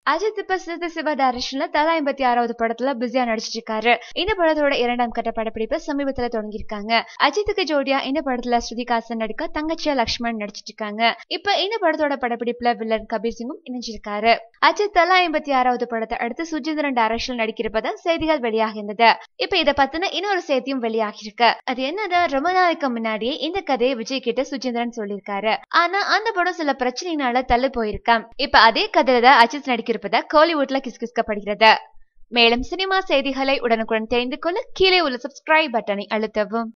அஜித் இப்ப சிறுத்தை சிவா டைரக்ஷன்ல தலா ஐம்பத்தி ஆறாவது படத்துல பிஸியா நடிச்சிட்டு இருக்காரு இந்த படத்தோட இரண்டாம் கட்ட படப்பிடிப்பு சமீபத்துல தொடங்கியிருக்காங்க அஜித்துக்கு ஜோடியா இந்த படத்துல ஸ்ருதிகாசன் நடிக்க தங்கச்சியா லக்ஷ்மண் நடிச்சிட்டு இருக்காங்க இப்ப இந்த படத்தோட படப்பிடிப்புல வில்லன் கபீர் சிங்கும் இணைஞ்சிருக்காரு அஜித் தலா ஐம்பத்தி ஆறாவது படத்தை அடுத்து சுஜிந்திரன் டைரக்ஷன் நடிக்கிறப்பதா செய்திகள் வெளியாகிருந்தது இப்ப இத பத்தின இன்னொரு செய்தியும் வெளியாகிருக்கு அது என்னது ரொம்ப நாளைக்கு முன்னாடியே இந்த கதையை விஜய் கிட்ட சுஜிந்திரன் சொல்லியிருக்காரு ஆனா அந்த படம் சில பிரச்சனைனால தள்ளி போயிருக்காம் இப்ப அதே கதையில தான் அஜித் நடிக்கிறப்பதா கோலிவுட்ல கிஸ்கிஸ்கப்படுகிறது மேலும் சினிமா செய்திகளை உடனுக்குடன் தெரிந்து கொள்ள கீழே உள்ள சப்ஸ்கிரைப் பட்டனை அழுத்தவும்